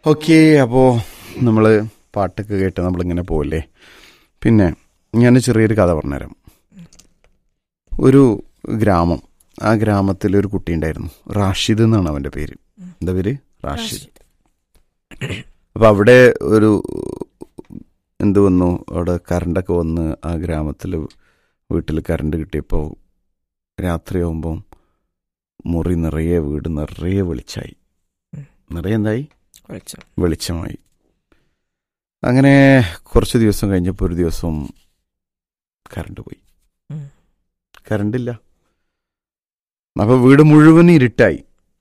Okay അപ്പോൾ നമ്മൾ പാട്ടൊക്കെ കേട്ട് നമ്മളിങ്ങനെ പോവില്ലേ പിന്നെ ഞാൻ ചെറിയൊരു കഥ പറഞ്ഞുതരാം ഒരു ഗ്രാമം ആ ഗ്രാമത്തിൽ ഒരു കുട്ടി ഉണ്ടായിരുന്നു റാഷിദ് എന്നാണ് അവൻ്റെ പേര് എന്താ പേര് റാഷിദ് അപ്പോൾ അവിടെ ഒരു എന്ത് വന്നു അവിടെ കറണ്ടൊക്കെ വന്ന് ആ ഗ്രാമത്തിൽ വീട്ടിൽ കറണ്ട് കിട്ടിയപ്പോൾ രാത്രിയാകുമ്പം മുറി നിറയെ വീട് നിറയെ വെളിച്ചായി ഉം. നിറയെ എന്തായി വെളിച്ചം വെളിച്ചമായി അങ്ങനെ കുറച്ച് ദിവസം കഴിഞ്ഞപ്പോൾ ഒരു ദിവസം കറണ്ട് പോയി ഉം. കറണ്ടില്ല അപ്പോൾ വീട് മുഴുവൻ ഇരുട്ടായി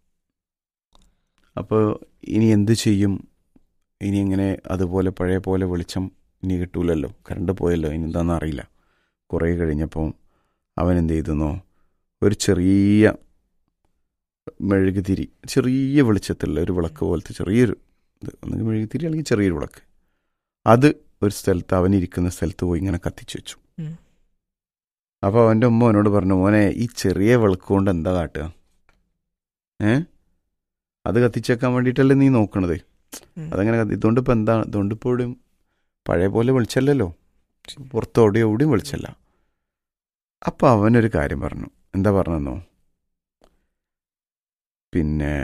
അപ്പോൾ ഇനി എന്ത് ചെയ്യും ഇനി എങ്ങനെ അതുപോലെ പഴയ പോലെ വെളിച്ചം ഇനി കിട്ടൂലല്ലോ കറണ്ട് പോയല്ലോ ഇനി എന്താണെന്ന് അറിയില്ല കുറേ കഴിഞ്ഞപ്പോൾ അവൻ എന്ത് ചെയ്തെന്നോ ഒരു ചെറിയ മെഴുകുതിരി ചെറിയ വെളിച്ചത്തിലുള്ള ഒരു വിളക്ക് പോലത്തെ ചെറിയൊരു ഇത് ഒന്നുകിൽ മെഴുകുതിരി അല്ലെങ്കിൽ ചെറിയൊരു വിളക്ക് അത് ഒരു സ്ഥലത്ത് അവൻ ഇരിക്കുന്ന സ്ഥലത്ത് പോയി ഇങ്ങനെ കത്തിച്ചു വെച്ചു ഉം. അപ്പോൾ അവൻ്റെ ഉമ്മ അവനോട് പറഞ്ഞു മോനെ ഈ ചെറിയ വിളക്ക് കൊണ്ട് എന്താ കാട്ടുക ഏ അത് കത്തിച്ചേക്കാൻ വേണ്ടിയിട്ടല്ലേ നീ നോക്കണത് ഉം. അതങ്ങനെ കത്തി ഇതുകൊണ്ട് ഇപ്പം എന്താ ഇതുകൊണ്ട് ഇപ്പോഴും പഴയ പോലെ വെളിച്ചല്ലല്ലോ പുറത്തോടെയോ എവിടെയും വെളിച്ചല്ല അപ്പം അവനൊരു കാര്യം പറഞ്ഞു എന്താ പറഞ്ഞെന്നോ പിന്നെ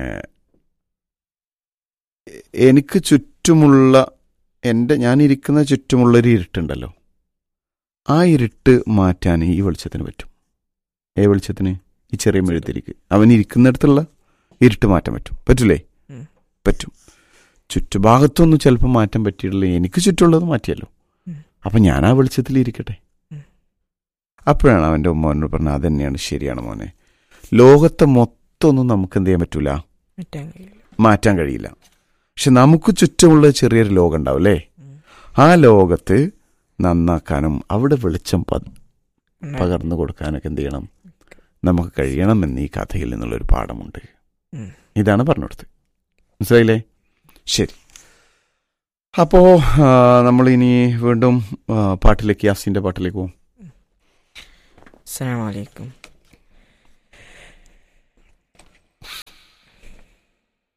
എ- എനിക്ക് ചുറ്റുമുള്ള എൻ്റെ ഞാനിരിക്കുന്ന ചുറ്റുമുള്ളൊരു ഇരുട്ടുണ്ടല്ലോ ആ ഇരുട്ട് മാറ്റാൻ ഈ വെളിച്ചത്തിന് പറ്റും ഏ വെളിച്ചത്തിന് ഈ ചെറിയ മെഴുതിരിക്ക് അവൻ ഇരിക്കുന്നിടത്തുള്ള ഇരുട്ട് മാറ്റാൻ പറ്റും പറ്റില്ലേ ഉം. പറ്റും ചുറ്റുഭാഗത്തൊന്നും ചിലപ്പോൾ മാറ്റാൻ പറ്റിയിട്ടില്ല എനിക്ക് ചുറ്റുമുള്ളത് മാറ്റിയല്ലോ ഉം. അപ്പം ഞാൻ ആ വെളിച്ചത്തിൽ ഇരിക്കട്ടെ ഉം. അപ്പോഴാണ് അവൻ്റെ ഉമ്മ അവനോട് പറഞ്ഞത് അതന്നെയാണ് ശരിയാണ് മോനെ ലോകത്തെ മൊത്തം ഒന്നും നമുക്ക് എന്ത് ചെയ്യാൻ പറ്റൂല മറ്റാൻ കഴിയില്ല മാറ്റാൻ കഴിയില്ല പക്ഷെ നമുക്ക് ചുറ്റുമുള്ള ചെറിയൊരു ലോകം ഉണ്ടാവും അല്ലേ ഉം. ആ ലോകത്ത് നന്നാക്കാനും അവിടെ വെളിച്ചം പ- ഉണ്ടാ- പകർന്നു കൊടുക്കാനൊക്കെ എന്ത് ചെയ്യണം നമുക്ക് കഴിയണം എന്ന് ഈ കഥയിൽ നിന്നുള്ളൊരു പാഠമുണ്ട് ഉം. ഇതാണ് പറഞ്ഞു കൊടുത്തത് മനസ്സിലായില്ലേ ശരി അപ്പോൾ നമ്മൾ ഇനി വീണ്ടും ആ, പാട്ടിലേക്ക് യാസിൻ്റെ പാട്ടിലേക്ക് പോകും അസ്സലാമു അലൈക്കും